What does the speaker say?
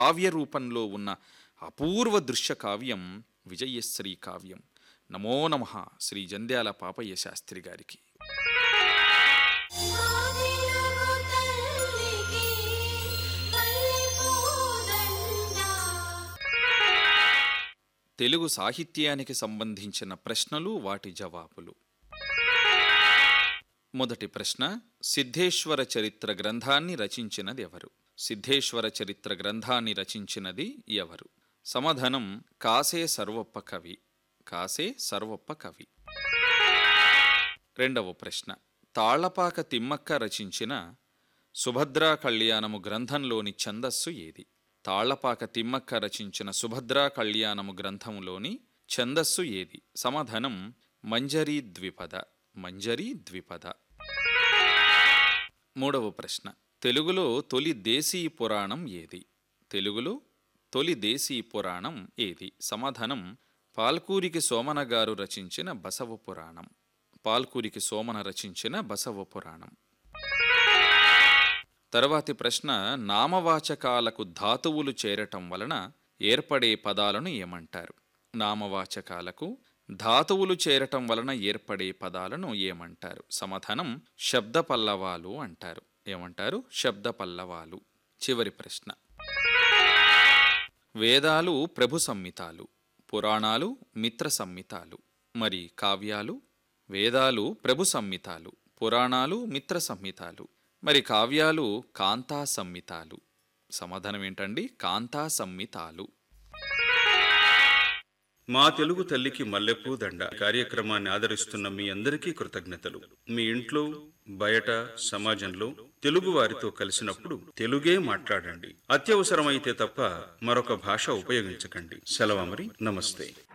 కావ్య రూపంలో ఉన్న అపూర్వ దృశ్య కావ్యం విజయశ్రీ కావ్యం నమో నమ శ్రీ జంధ్యాల పాపయ్య శాస్త్రి గారికి ఆదిలగు తల్లికి పల్లెపూదండ తెలుగు సాహిత్యానికి సంబంధించిన ప్రశ్నలు వాటి జవాబులు మొదటి ప్రశ్న సిద్ధేశ్వర చరిత్ర గ్రంథాన్ని రచించినది ఎవరు సిద్ధేశ్వర చరిత్ర గ్రంథాన్ని రచించినది ఎవరు సమాధానం కాసే సర్వప్ప కవి కాసే సర్వప్ప కవి రెండవ ప్రశ్న తాళ్లపాక తిమ్మక్క రచించిన సుభద్రా కళ్యాణము గ్రంథంలోని ఛందస్సు ఏది తాళ్లపాక తిమ్మక్క రచించిన సుభద్రా కళ్యాణము గ్రంథంలోని ఛందస్సు ఏది సమాధానం మంజరీ ద్విపద మంజరీ ద్విపద మూడవ ప్రశ్న తెలుగులో తొలి దేశీ పురాణం ఏది తెలుగులో తొలి దేశీ పురాణం ఏది సమాధానం పాల్కూరికి సోమన గారు రచించిన బసవ పురాణం పాల్కూరికి సోమన రచించిన బసవ పురాణం తర్వాతి ప్రశ్న నామవాచకాలకు ధాతువులు చేరటం వలన ఏర్పడే పదాలను ఏమంటారు నామవాచకాలకు ధాతువులు చేరటం వలన ఏర్పడే పదాలను ఏమంటారు సమాధానం శబ్ద పల్లవాలు అంటారు ఏమంటారు శబ్ద పల్లవాలు చివరి ప్రశ్న వేదాలు ప్రభు సంహితాలు పురాణాలు మిత్ర సంహితాలు మరి కావ్యాలు వేదాలు ప్రభు సంహితాలు పురాణాలు మిత్ర సంహితాలు మరి కావ్యాలు కాంతా సంహితాలు సమాధానం ఏంటండి కాంతా సంహితాలు మా తెలుగు తల్లికి మల్లెపూ దండ కార్యక్రమాన్ని ఆదరిస్తున్న మీ అందరికీ కృతజ్ఞతలు మీ ఇంట్లో బయట సమాజంలో తెలుగు వారితో కలిసినప్పుడు తెలుగే మాట్లాడండి అత్యవసరమైతే తప్ప మరొక భాష ఉపయోగించకండి సెలవు మరి నమస్తే